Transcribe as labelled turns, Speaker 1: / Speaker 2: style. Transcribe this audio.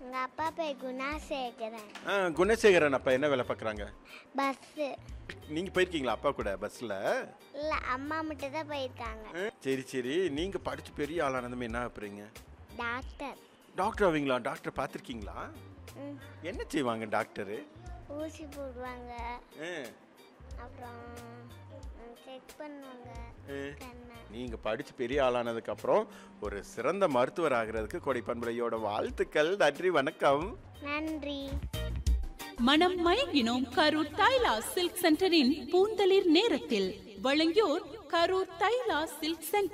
Speaker 1: எங்கள் அப்பா பேர் குணாசேகரன்
Speaker 2: ஆ, குணசேகரன் அப்பா என்ன வேலை பார்க்குறாங்க
Speaker 1: பஸ்ஸு
Speaker 2: நீங்கள் போயிருக்கீங்களா அப்பா கூட பஸ்ஸில்
Speaker 1: இல்லை அம்மா மட்டும் தான் போயிருக்காங்க
Speaker 2: சரி சரி நீங்கள் படித்து பெரிய ஆளானதுமே என்ன ஆகுறீங்க
Speaker 1: டாக்டர்
Speaker 2: டாக்டர் ஆவீங்களா டாக்டர் பார்த்துருக்கீங்களா
Speaker 1: ம்
Speaker 2: என்ன செய்வாங்க டாக்டரு
Speaker 1: ஊசி போடுவாங்க
Speaker 2: ஆ,
Speaker 1: அப்புறம் செக் பண்ணுவாங்க
Speaker 2: ஆ.
Speaker 1: கண்ணை
Speaker 2: நீங்க படிச்சு பெரிய ஆளானதுக்கு அப்புறம் ஒரு சிறந்த மருத்துவர் ஆகிறதுக்கு கொடை பண்புலையோட வாழ்த்துக்கள் நன்றி வணக்கம்
Speaker 1: நன்றி
Speaker 3: மனம் மயங்கினோம் கரூர் தைலா சில்க் சென்டரின் பூந்தளிர் நேரத்தில் வழங்கியோர் கரூர் தைலா சில்க் சென்டர்